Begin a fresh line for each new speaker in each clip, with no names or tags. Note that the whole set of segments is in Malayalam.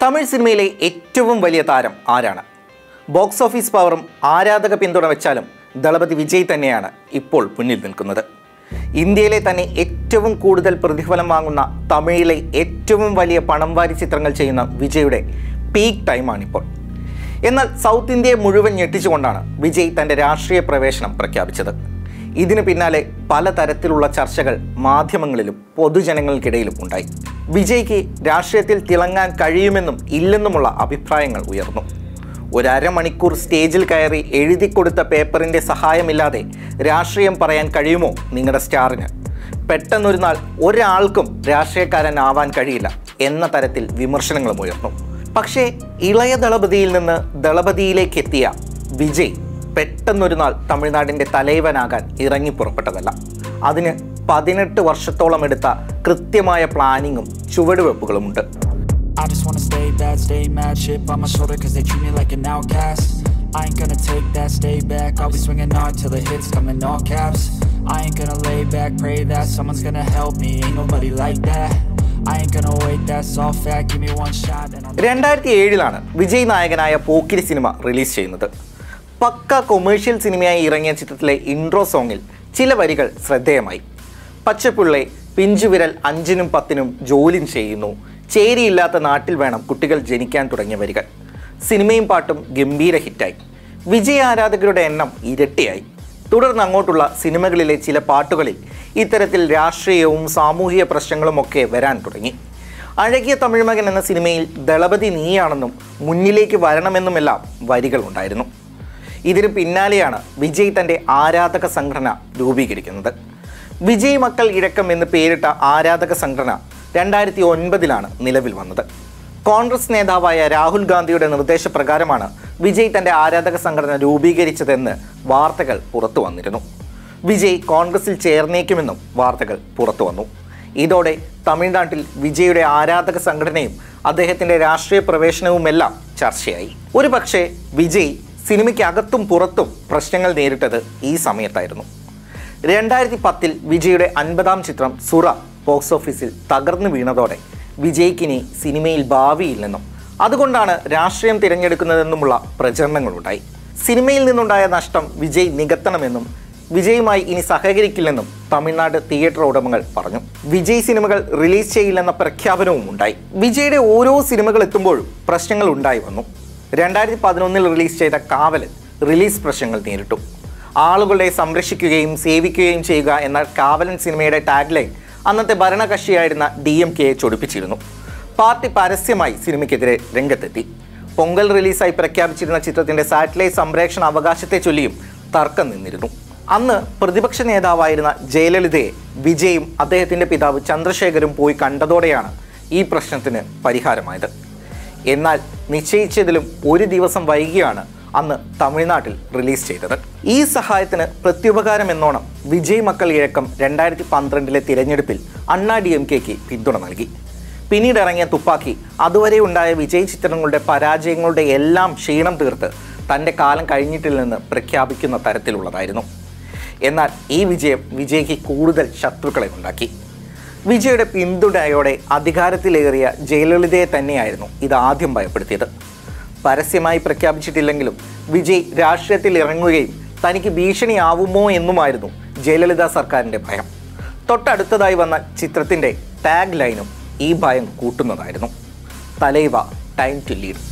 തമിഴ് സിനിമയിലെ ഏറ്റവും വലിയ താരം ആരാണ് ബോക്സ് ഓഫീസ് പവറും ആരാധക പിന്തുണ വെച്ചാലും ദളപതി വിജയ് തന്നെയാണ് ഇപ്പോൾ മുന്നിൽ നിൽക്കുന്നത് ഇന്ത്യയിലെ തന്നെ ഏറ്റവും കൂടുതൽ പ്രതിഫലം വാങ്ങുന്ന തമിഴിലെ ഏറ്റവും വലിയ പണം വാരി ചിത്രങ്ങൾ ചെയ്യുന്ന വിജയുടെ പീക്ക് ടൈമാണിപ്പോൾ എന്നാൽ സൗത്ത് ഇന്ത്യയെ മുഴുവൻ ഞെട്ടിച്ചുകൊണ്ടാണ് വിജയ് തൻ്റെ രാഷ്ട്രീയ പ്രവേശനം പ്രഖ്യാപിച്ചത് ഇതിന് പിന്നാലെ പലതരത്തിലുള്ള ചർച്ചകൾ മാധ്യമങ്ങളിലും പൊതുജനങ്ങൾക്കിടയിലും ഉണ്ടായി വിജയ്ക്ക് രാഷ്ട്രീയത്തിൽ തിളങ്ങാൻ കഴിയുമെന്നും ഇല്ലെന്നുമുള്ള അഭിപ്രായങ്ങൾ ഉയർന്നു ഒരമണിക്കൂർ സ്റ്റേജിൽ കയറി എഴുതി കൊടുത്ത പേപ്പറിൻ്റെ സഹായമില്ലാതെ രാഷ്ട്രീയം പറയാൻ കഴിയുമോ നിങ്ങളുടെ സ്റ്റാറിന് പെട്ടെന്നൊരു നാൾ ഒരാൾക്കും രാഷ്ട്രീയക്കാരനാവാൻ കഴിയില്ല എന്ന തരത്തിൽ വിമർശനങ്ങളും ഉയർന്നു പക്ഷേ ഇളയ ദളപതിയിൽ നിന്ന് ദളപതിയിലേക്ക് എത്തിയ വിജയ് പെട്ടെന്നൊരു നാൾ തമിഴ്നാടിൻ്റെ തലൈവനാകാൻ ഇറങ്ങി പുറപ്പെട്ടതല്ല അതിന് പതിനെട്ട് വർഷത്തോളം എടുത്ത കൃത്യമായ പ്ലാനിങ്ങും ചുവടുവെപ്പുകളുമുണ്ട്
I just wanna stay bad, stay mad, shit on my shoulder cause they treat me like an outcast I ain't gonna take that, stay back, I'll be swinging hard till the hits come in all caps I ain't gonna lay back, pray that someone's gonna help me, ain't nobody like that I ain't gonna wait, that's all fact, give me one shot and I'll
രണ്ടായിരത്തി ഏഴിലാണ് വിജയ് നായകനായ പോക്കിരി സിനിമ റിലീസ് ചെയ്യുന്നത് പക്ക കൊമേഴ്ഷ്യൽ സിനിമയായി ഇറങ്ങിയ ചിത്രത്തിലെ ഇൻട്രോ സോങ്ങിൽ ചില വരികൾ ശ്രദ്ധേയമായി പച്ചപ്പുള്ളെ പിഞ്ചുവിരൽ അഞ്ചിനും പത്തിനും ജോലി ചെയ്യുന്നു ചേരിയില്ലാത്ത നാട്ടിൽ വേണം കുട്ടികൾ ജനിക്കാൻ തുടങ്ങിയ വരികൾ സിനിമയും പാട്ടും ഗംഭീര ഹിറ്റായി വിജയ് ആരാധകരുടെ എണ്ണം ഇരട്ടിയായി തുടർന്ന് അങ്ങോട്ടുള്ള സിനിമകളിലെ ചില പാട്ടുകളിൽ ഇത്തരത്തിൽ രാഷ്ട്രീയവും സാമൂഹിക പ്രശ്നങ്ങളുമൊക്കെ വരാൻ തുടങ്ങി അഴകിയ തമിഴ്മകൻ എന്ന സിനിമയിൽ ദളപതി നീയാണെന്നും മുന്നിലേക്ക് വരണമെന്നുമെല്ലാം വരികളുണ്ടായിരുന്നു ഇതിന് പിന്നാലെയാണ് വിജയ് തൻ്റെ ആരാധക സംഘടന രൂപീകരിക്കുന്നത് വിജയ് മക്കൾ ഇഴക്കം എന്ന് പേരിട്ട ആരാധക സംഘടന രണ്ടായിരത്തി ഒൻപതിലാണ് നിലവിൽ വന്നത് കോൺഗ്രസ് നേതാവായ രാഹുൽ ഗാന്ധിയുടെ നിർദ്ദേശപ്രകാരമാണ് വിജയ് തൻ്റെ ആരാധക സംഘടന രൂപീകരിച്ചതെന്ന് വാർത്തകൾ പുറത്തു വന്നിരുന്നു വിജയ് കോൺഗ്രസിൽ ചേർന്നേക്കുമെന്നും വാർത്തകൾ പുറത്തു വന്നു ഇതോടെ തമിഴ്നാട്ടിൽ വിജയുടെ ആരാധക സംഘടനയും അദ്ദേഹത്തിൻ്റെ രാഷ്ട്രീയ പ്രവേശനവുമെല്ലാം ചർച്ചയായി ഒരു പക്ഷേ വിജയ് സിനിമയ്ക്കകത്തും പുറത്തും പ്രശ്നങ്ങൾ നേരിട്ടത് ഈ സമയത്തായിരുന്നു രണ്ടായിരത്തി പത്തിൽ വിജയുടെ അൻപതാം ചിത്രം സുറ ബോക്സ് ഓഫീസിൽ തകർന്നു വീണതോടെ വിജയ്ക്കിനി സിനിമയിൽ ഭാവിയില്ലെന്നും അതുകൊണ്ടാണ് രാഷ്ട്രീയം തിരഞ്ഞെടുക്കുന്നതെന്നുമുള്ള പ്രചരണങ്ങളുണ്ടായി സിനിമയിൽ നിന്നുണ്ടായ നഷ്ടം വിജയ് നികത്തണമെന്നും വിജയുമായി ഇനി സഹകരിക്കില്ലെന്നും തമിഴ്നാട് തിയേറ്റർ ഉടമകൾ പറഞ്ഞു വിജയ് സിനിമകൾ റിലീസ് ചെയ്യില്ലെന്ന പ്രഖ്യാപനവും ഉണ്ടായി വിജയുടെ ഓരോ സിനിമകൾ എത്തുമ്പോഴും പ്രശ്നങ്ങൾ ഉണ്ടായി വന്നു രണ്ടായിരത്തി പതിനൊന്നിൽ റിലീസ് ചെയ്ത കാവലൻ റിലീസ് പ്രശ്നങ്ങൾ നേരിട്ടു ആളുകളെ സംരക്ഷിക്കുകയും സേവിക്കുകയും ചെയ്യുക എന്ന കാവലൻ സിനിമയുടെ ടാഗ് ലൈൻ അന്നത്തെ ഭരണകക്ഷിയായിരുന്ന ഡി എം കെയെ ചൊടിപ്പിച്ചിരുന്നു പാർട്ടി പരസ്യമായി സിനിമയ്ക്കെതിരെ രംഗത്തെത്തി പൊങ്കൽ റിലീസായി പ്രഖ്യാപിച്ചിരുന്ന ചിത്രത്തിന്റെ സാറ്റലൈറ്റ് സംപ്രേഷണ അവകാശത്തെ ചൊല്ലിയും തർക്കം നിന്നിരുന്നു അന്ന് പ്രതിപക്ഷ നേതാവായിരുന്ന ജയലളിതയെ വിജയും അദ്ദേഹത്തിന്റെ പിതാവ് ചന്ദ്രശേഖരും പോയി കണ്ടതോടെയാണ് ഈ പ്രശ്നത്തിന് പരിഹാരമായത് എന്നാൽ നിശ്ചയിച്ചതിലും ഒരു ദിവസം വൈകിയാണ് അന്ന് തമിഴ്നാട്ടിൽ റിലീസ് ചെയ്തത് ഈ സഹായത്തിന് പ്രത്യുപകാരം എന്നോണം വിജയ് മക്കൾ ഇഴക്കം രണ്ടായിരത്തി പന്ത്രണ്ടിലെ തിരഞ്ഞെടുപ്പിൽ അണ്ണാ ഡി എം കെക്ക് പിന്തുണ നൽകി പിന്നീട് ഇറങ്ങിയ തുപ്പാക്കി അതുവരെ ഉണ്ടായ വിജയ് ചിത്രങ്ങളുടെ പരാജയങ്ങളുടെ എല്ലാം ക്ഷീണം തീർത്ത് തൻ്റെ കാലം കഴിഞ്ഞിട്ടില്ലെന്ന് പ്രഖ്യാപിക്കുന്ന തരത്തിലുള്ളതായിരുന്നു എന്നാൽ ഈ വിജയം വിജയ്ക്ക് കൂടുതൽ ശത്രുക്കളെ ഉണ്ടാക്കി വിജയുടെ പിന്തുണയോടെ അധികാരത്തിലേറിയ ജയലളിതയെ തന്നെയായിരുന്നു ഇത് ആദ്യം ഭയപ്പെടുത്തിയത് പരസ്യമായി പ്രഖ്യാപിച്ചിട്ടില്ലെങ്കിലും വിജയ് രാഷ്ട്രീയത്തിൽ ഇറങ്ങുകയും തനിക്ക് ഭീഷണിയാവുമോ എന്നുമായിരുന്നു ജയലളിത സർക്കാരിൻ്റെ ഭയം തൊട്ടടുത്തതായി വന്ന ചിത്രത്തിൻ്റെ ടാഗ് ലൈനും ഈ ഭയം കൂട്ടുന്നതായിരുന്നു തലൈവ ടൈം ടു ലീഡ്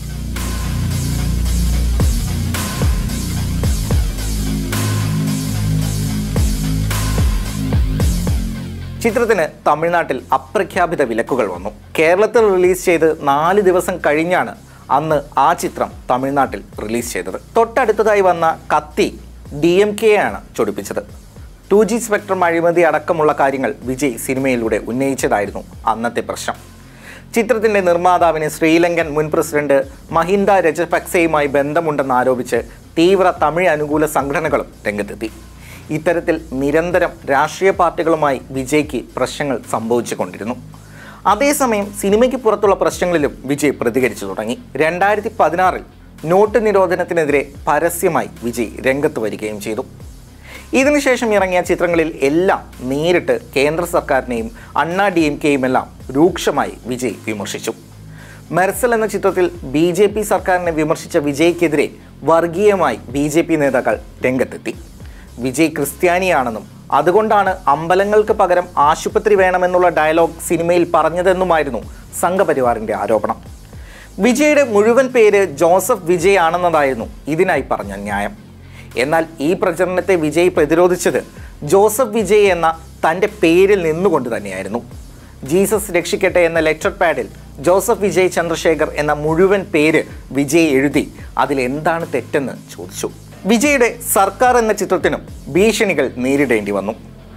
ചിത്രത്തിന് തമിഴ്നാട്ടിൽ അപ്രഖ്യാപിത വിലക്കുകൾ വന്നു കേരളത്തിൽ റിലീസ് ചെയ്ത് നാല് ദിവസം കഴിഞ്ഞാണ് അന്ന് ആ ചിത്രം തമിഴ്നാട്ടിൽ റിലീസ് ചെയ്തത് തൊട്ടടുത്തതായി വന്ന കത്തി ഡി എം കെയാണ് ചൊടിപ്പിച്ചത് ടു ജി സ്പെക്ട്രം അഴിമതി അടക്കമുള്ള കാര്യങ്ങൾ വിജയ് സിനിമയിലൂടെ ഉന്നയിച്ചതായിരുന്നു അന്നത്തെ പ്രശ്നം ചിത്രത്തിൻ്റെ നിർമ്മാതാവിന് ശ്രീലങ്കൻ മുൻ പ്രസിഡന്റ് മഹിന്ദ രജപക്സെയുമായി ബന്ധമുണ്ടെന്ന് ആരോപിച്ച് തീവ്ര തമിഴ് അനുകൂല സംഘടനകളും രംഗത്തെത്തി ഇത്തരത്തിൽ നിരന്തരം രാഷ്ട്രീയ പാർട്ടികളുമായി വിജയ്ക്ക് പ്രശ്നങ്ങൾ സംഭവിച്ചുകൊണ്ടിരുന്നു അതേസമയം സിനിമയ്ക്ക് പുറത്തുള്ള പ്രശ്നങ്ങളിലും വിജയ് പ്രതികരിച്ചു തുടങ്ങി രണ്ടായിരത്തി പതിനാറിൽ നോട്ട് നിരോധനത്തിനെതിരെ പരസ്യമായി വിജയ് രംഗത്ത് വരികയും ചെയ്തു ഇതിനുശേഷം ഇറങ്ങിയ ചിത്രങ്ങളിൽ എല്ലാം നേരിട്ട് കേന്ദ്ര സർക്കാരിനെയും അണ്ണാ ഡി എം കെയും എല്ലാം രൂക്ഷമായി വിജയ് വിമർശിച്ചു മെർസൽ എന്ന ചിത്രത്തിൽ ബി ജെ പി സർക്കാരിനെ വിമർശിച്ച വിജയ്ക്കെതിരെ വർഗീയമായി ബി ജെ പി നേതാക്കൾ രംഗത്തെത്തി വിജയ് ക്രിസ്ത്യാനിയാണെന്നും അതുകൊണ്ടാണ് അമ്പലങ്ങൾക്ക് പകരം ആശുപത്രി വേണമെന്നുള്ള ഡയലോഗ് സിനിമയിൽ പറഞ്ഞതെന്നുമായിരുന്നു സംഘപരിവാറിന്റെ ആരോപണം വിജയുടെ മുഴുവൻ പേര് ജോസഫ് വിജയ് ആണെന്നതായിരുന്നു ഇതിനായി പറഞ്ഞ ന്യായം എന്നാൽ ഈ പ്രചരണത്തെ വിജയ് പ്രതിരോധിച്ചത് ജോസഫ് വിജയ് എന്ന തൻ്റെ പേരിൽ നിന്നുകൊണ്ട് തന്നെയായിരുന്നു ജീസസ് രക്ഷിക്കട്ടെ എന്ന ലെറ്റർ പാഡിൽ ജോസഫ് വിജയ് ചന്ദ്രശേഖർ എന്ന മുഴുവൻ പേര് വിജയ് എഴുതി അതിൽ എന്താണ് തെറ്റെന്ന് ചോദിച്ചു വിജയുടെ സർക്കാർ എന്ന ചിത്രത്തിനും ഭീഷണികൾ നേരിടേണ്ടി വന്നു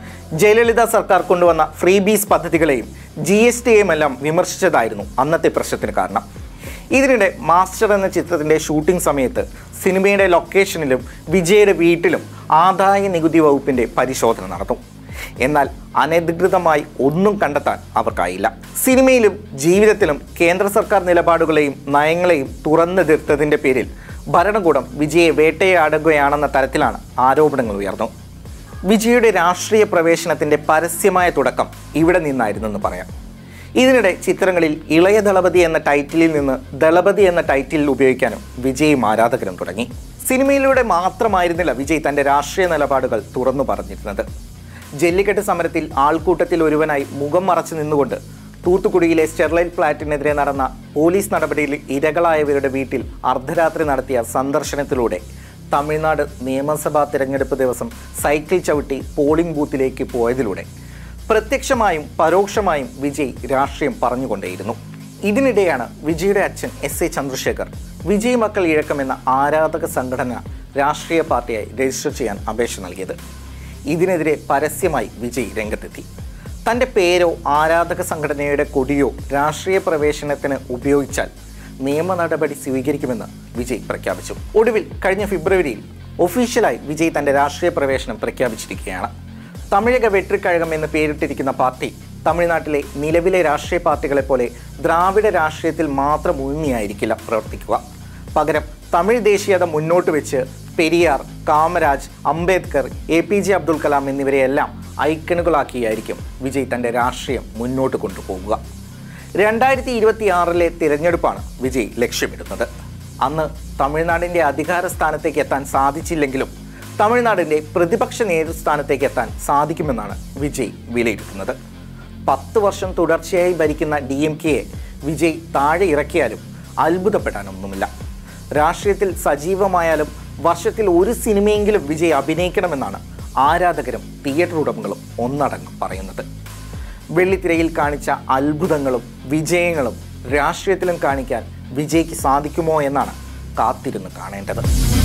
ജയലളിത സർക്കാർ കൊണ്ടുവന്ന ഫ്രീ ബീസ് പദ്ധതികളെയും ജി എസ് ടിയെയും എല്ലാം വിമർശിച്ചതായിരുന്നു അന്നത്തെ പ്രശ്നത്തിന് കാരണം ഇതിനിടെ മാസ്റ്റർ എന്ന ചിത്രത്തിൻ്റെ ഷൂട്ടിംഗ് സമയത്ത് സിനിമയുടെ ലൊക്കേഷനിലും വിജയുടെ വീട്ടിലും ആദായ നികുതി വകുപ്പിൻ്റെ പരിശോധന നടന്നു എന്നാൽ അനധികൃതമായി ഒന്നും കണ്ടെത്താൻ അവർക്കായില്ല സിനിമയിലും ജീവിതത്തിലും കേന്ദ്ര സർക്കാർ നിലപാടുകളെയും നയങ്ങളെയും തുറന്നെതിർത്തതിൻ്റെ പേരിൽ ഭരണകൂടം വിജയെ വേട്ടയാടുകയാണെന്ന തരത്തിലാണ് ആരോപണങ്ങൾ ഉയർന്നു വിജയുടെ രാഷ്ട്രീയ പ്രവേശനത്തിൻ്റെ പരസ്യമായ തുടക്കം ഇവിടെ നിന്നായിരുന്നെന്ന് പറയാം ഇതിനിടെ ചിത്രങ്ങളിൽ ഇളയ ദളപതി എന്ന ടൈറ്റിലിൽ നിന്ന് ദളപതി എന്ന ടൈറ്റിൽ ഉപയോഗിക്കാനും വിജയും ആരാധകരും തുടങ്ങി സിനിമയിലൂടെ മാത്രമായിരുന്നില്ല വിജയ് തൻ്റെ രാഷ്ട്രീയ നിലപാടുകൾ തുറന്നു പറഞ്ഞിരുന്നത് ജല്ലിക്കെട്ട് സമരത്തിൽ ആൾക്കൂട്ടത്തിൽ ഒരുവനായി മുഖം മറച്ചു നിന്നുകൊണ്ട് തൂത്തുക്കുടിയിലെ സ്റ്റെർലൈറ്റ് ഫ്ലാറ്റിനെതിരെ നടന്ന പോലീസ് നടപടിയിൽ ഇരകളായവരുടെ വീട്ടിൽ അർദ്ധരാത്രി നടത്തിയ സന്ദർശനത്തിലൂടെ തമിഴ്നാട് നിയമസഭാ തിരഞ്ഞെടുപ്പ് ദിവസം സൈക്കിൾ ചവിട്ടി പോളിംഗ് ബൂത്തിലേക്ക് പോയതിലൂടെ പ്രത്യക്ഷമായും പരോക്ഷമായും വിജയ് രാഷ്ട്രീയം പറഞ്ഞുകൊണ്ടേയിരുന്നു ഇതിനിടെയാണ് വിജയുടെ അച്ഛൻ എസ് എ ചന്ദ്രശേഖർ വിജയ് മക്കൾ ഇഴക്കം എന്ന ആരാധക സംഘടന രാഷ്ട്രീയ പാർട്ടിയായി രജിസ്റ്റർ ചെയ്യാൻ അപേക്ഷ നൽകിയത് ഇതിനെതിരെ പരസ്യമായി വിജയ് രംഗത്തെത്തി തൻ്റെ പേരോ ആരാധക സംഘടനയുടെ കൊടിയോ രാഷ്ട്രീയ പ്രവേശനത്തിന് ഉപയോഗിച്ചാൽ നിയമ നടപടി സ്വീകരിക്കുമെന്ന് വിജയ് പ്രഖ്യാപിച്ചു ഒടുവിൽ കഴിഞ്ഞ ഫെബ്രുവരിയിൽ ഒഫീഷ്യലായി വിജയ് തൻ്റെ രാഷ്ട്രീയ പ്രവേശനം പ്രഖ്യാപിച്ചിരിക്കുകയാണ് തമിഴക വെട്രിക്കഴകം എന്ന് പേരിട്ടിരിക്കുന്ന പാർട്ടി തമിഴ്നാട്ടിലെ നിലവിലെ രാഷ്ട്രീയ പാർട്ടികളെ പോലെ ദ്രാവിഡ രാഷ്ട്രീയത്തിൽ മാത്രം ഊന്നിയായിരിക്കില്ല പ്രവർത്തിക്കുക പകരം തമിഴ് ദേശീയത മുന്നോട്ട് വെച്ച് Periyar Kamaraj Ambedkar A P J Abdul Kalam എന്നിവരെയെല്ലാം ഐക്കണുകളാക്കിയായിരിക്കും വിജയ് തൻ്റെ രാഷ്ട്രീയം മുന്നോട്ട് കൊണ്ടുപോകുക രണ്ടായിരത്തി ഇരുപത്തി ആറിലെ തിരഞ്ഞെടുപ്പാണ് വിജയ് ലക്ഷ്യമിടുന്നത് അന്ന് തമിഴ്നാടിൻ്റെ അധികാര സ്ഥാനത്തേക്ക് എത്താൻ സാധിച്ചില്ലെങ്കിലും തമിഴ്നാടിൻ്റെ പ്രതിപക്ഷ നേതൃസ്ഥാനത്തേക്ക് എത്താൻ സാധിക്കുമെന്നാണ് വിജയ് വിലയിരുത്തുന്നത് പത്ത് വർഷം തുടർച്ചയായി ഭരിക്കുന്ന ഡി എം കെയെ വിജയ് താഴെ ഇറക്കിയാലും അത്ഭുതപ്പെടാനൊന്നുമില്ല രാഷ്ട്രീയത്തിൽ സജീവമായാലും വർഷത്തിൽ ഒരു സിനിമയെങ്കിലും വിജയ് അഭിനയിക്കണമെന്നാണ് ആരാധകരും തിയേറ്റർ ഉടമകളും ഒന്നടങ്കം പറയുന്നത് വെള്ളിത്തിരയിൽ കാണിച്ച അത്ഭുതങ്ങളും വിജയങ്ങളും രാഷ്ട്രീയത്തിലും കാണിക്കാൻ വിജയ്ക്ക് സാധിക്കുമോ എന്നാണ് കാത്തിരുന്ന് കാണേണ്ടത്